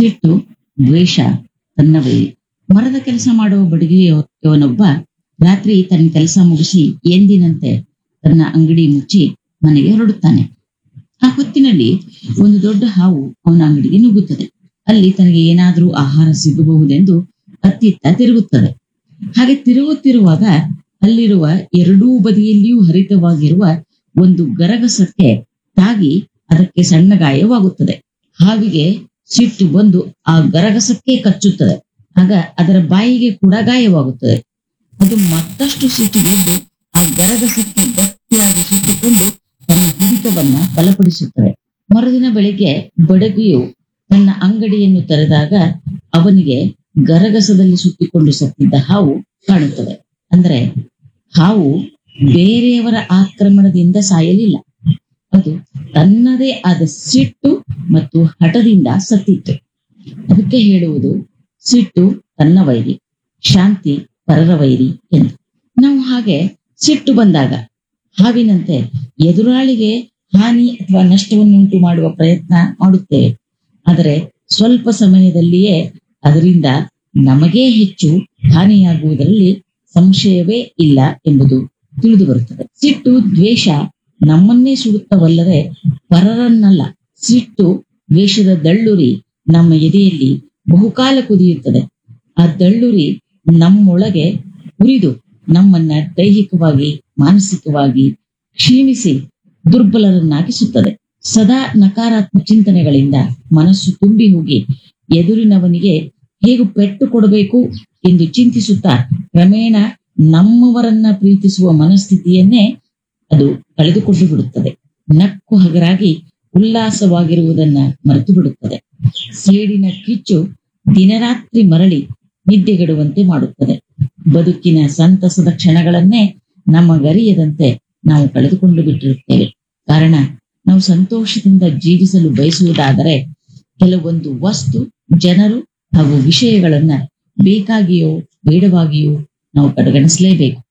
ಸಿಟ್ಟು ದ್ವೇಷ ತನ್ನವೇ ಮರದ ಕೆಲಸ ಮಾಡುವ ಬಡಿಗೆಯವನೊಬ್ಬ ರಾತ್ರಿ ತನ್ನ ಕೆಲಸ ಮುಗಿಸಿ ಎಂದಿನಂತೆ ತನ್ನ ಅಂಗಡಿ ಮುಚ್ಚಿ ಮನೆಗೆ ಹೊರಡುತ್ತಾನೆ ಆ ಹೊತ್ತಿನಲ್ಲಿ ಒಂದು ದೊಡ್ಡ ಹಾವು ಅವನ ಅಂಗಡಿಗೆ ನುಗ್ಗುತ್ತದೆ ಅಲ್ಲಿ ತನಗೆ ಏನಾದರೂ ಆಹಾರ ಸಿಗಬಹುದೆಂದು ಅತ್ತಿತ್ತ ತಿರುಗುತ್ತದೆ ಹಾಗೆ ತಿರುಗುತ್ತಿರುವಾಗ ಅಲ್ಲಿರುವ ಎರಡೂ ಬದಿಯಲ್ಲಿಯೂ ಹರಿತವಾಗಿರುವ ಒಂದು ಗರಗಸಕ್ಕೆ ತಾಗಿ ಅದಕ್ಕೆ ಸಣ್ಣ ಗಾಯವಾಗುತ್ತದೆ ಹಾವಿಗೆ ಸಿಟ್ಟು ಬಂದು ಆ ಗರಗಸಕ್ಕೆ ಕಚ್ಚುತ್ತದೆ ಆಗ ಅದರ ಬಾಯಿಗೆ ಕೂಡ ಗಾಯವಾಗುತ್ತದೆ ಅದು ಮತ್ತಷ್ಟು ಸಿಟ್ಟಿಗೆದ್ದು ಆ ಗರಗಸಕ್ಕೆ ಗಟ್ಟಿಯಾಗಿ ಸುತ್ತಿಕೊಂಡು ತನ್ನ ಹಿಡಿತವನ್ನ ಬಲಪಡಿಸುತ್ತದೆ ಮರುದಿನ ಬೆಳಿಗ್ಗೆ ಬಡಗಿಯು ತನ್ನ ಅಂಗಡಿಯನ್ನು ತೆರೆದಾಗ ಅವನಿಗೆ ಗರಗಸದಲ್ಲಿ ಸುತ್ತಿಕೊಂಡು ಸತ್ತಿದ್ದ ಹಾವು ಕಾಣುತ್ತದೆ ಅಂದ್ರೆ ಹಾವು ಬೇರೆಯವರ ಆಕ್ರಮಣದಿಂದ ಸಾಯಲಿಲ್ಲ ಅದು ತನ್ನದೇ ಆದ ಸಿಟ್ಟು ಮತ್ತು ಹಠದಿಂದ ಸತ್ತಿತ್ತು ಅದಕ್ಕೆ ಹೇಳುವುದು ಸಿಟ್ಟು ತನ್ನ ವೈರಿ ಶಾಂತಿ ಪರರ ವೈರಿ ಎಂದು ನಾವು ಹಾಗೆ ಸಿಟ್ಟು ಬಂದಾಗ ಹಾವಿನಂತೆ ಎದುರಾಳಿಗೆ ಹಾನಿ ಅಥವಾ ನಷ್ಟವನ್ನುಂಟು ಮಾಡುವ ಪ್ರಯತ್ನ ಮಾಡುತ್ತೇವೆ ಆದರೆ ಸ್ವಲ್ಪ ಸಮಯದಲ್ಲಿಯೇ ಅದರಿಂದ ನಮಗೇ ಹೆಚ್ಚು ಹಾನಿಯಾಗುವುದರಲ್ಲಿ ಸಂಶಯವೇ ಇಲ್ಲ ಎಂಬುದು ತಿಳಿದು ಬರುತ್ತದೆ ಸಿಟ್ಟು ದ್ವೇಷ ನಮ್ಮನ್ನೇ ಸುಡುತ್ತವಲ್ಲದೆ ಪರರನ್ನಲ್ಲ ಸಿಟ್ಟು ದ್ವೇಷದ ದಳ್ಳುರಿ ನಮ್ಮ ಎದೆಯಲ್ಲಿ ಬಹುಕಾಲ ಕುದಿಯುತ್ತದೆ ಆ ದಳ್ಳುರಿ ನಮ್ಮೊಳಗೆ ಉರಿದು ನಮ್ಮನ್ನ ದೈಹಿಕವಾಗಿ ಮಾನಸಿಕವಾಗಿ ಕ್ಷೀಣಿಸಿ ದುರ್ಬಲರನ್ನಾಗಿಸುತ್ತದೆ ಸದಾ ನಕಾರಾತ್ಮಕ ಚಿಂತನೆಗಳಿಂದ ಮನಸ್ಸು ತುಂಬಿ ಹೋಗಿ ಎದುರಿನವನಿಗೆ ಹೇಗೆ ಪೆಟ್ಟು ಕೊಡಬೇಕು ಎಂದು ಚಿಂತಿಸುತ್ತಾ ಕ್ರಮೇಣ ನಮ್ಮವರನ್ನ ಪ್ರೀತಿಸುವ ಮನಸ್ಥಿತಿಯನ್ನೇ ಅದು ಕಳೆದುಕೊಂಡು ಬಿಡುತ್ತದೆ ನಕ್ಕು ಹಗರಾಗಿ ಉಲ್ಲಾಸವಾಗಿರುವುದನ್ನ ಮರೆತು ಬಿಡುತ್ತದೆ ಸೇಡಿನ ಕಿಚ್ಚು ದಿನರಾತ್ರಿ ಮರಳಿ ನಿದ್ದೆಗೆಡುವಂತೆ ಮಾಡುತ್ತದೆ ಬದುಕಿನ ಸಂತಸದ ಕ್ಷಣಗಳನ್ನೇ ನಮ್ಮ ಗರಿಯದಂತೆ ನಾವು ಕಳೆದುಕೊಂಡು ಬಿಟ್ಟಿರುತ್ತೇವೆ ಕಾರಣ ನಾವು ಸಂತೋಷದಿಂದ ಜೀವಿಸಲು ಬಯಸುವುದಾದರೆ ಕೆಲವೊಂದು ವಸ್ತು ಜನರು ಹಾಗೂ ವಿಷಯಗಳನ್ನ ಬೇಕಾಗಿಯೋ ಬೇಡವಾಗಿಯೋ ನಾವು ಕಡೆಗಣಿಸಲೇಬೇಕು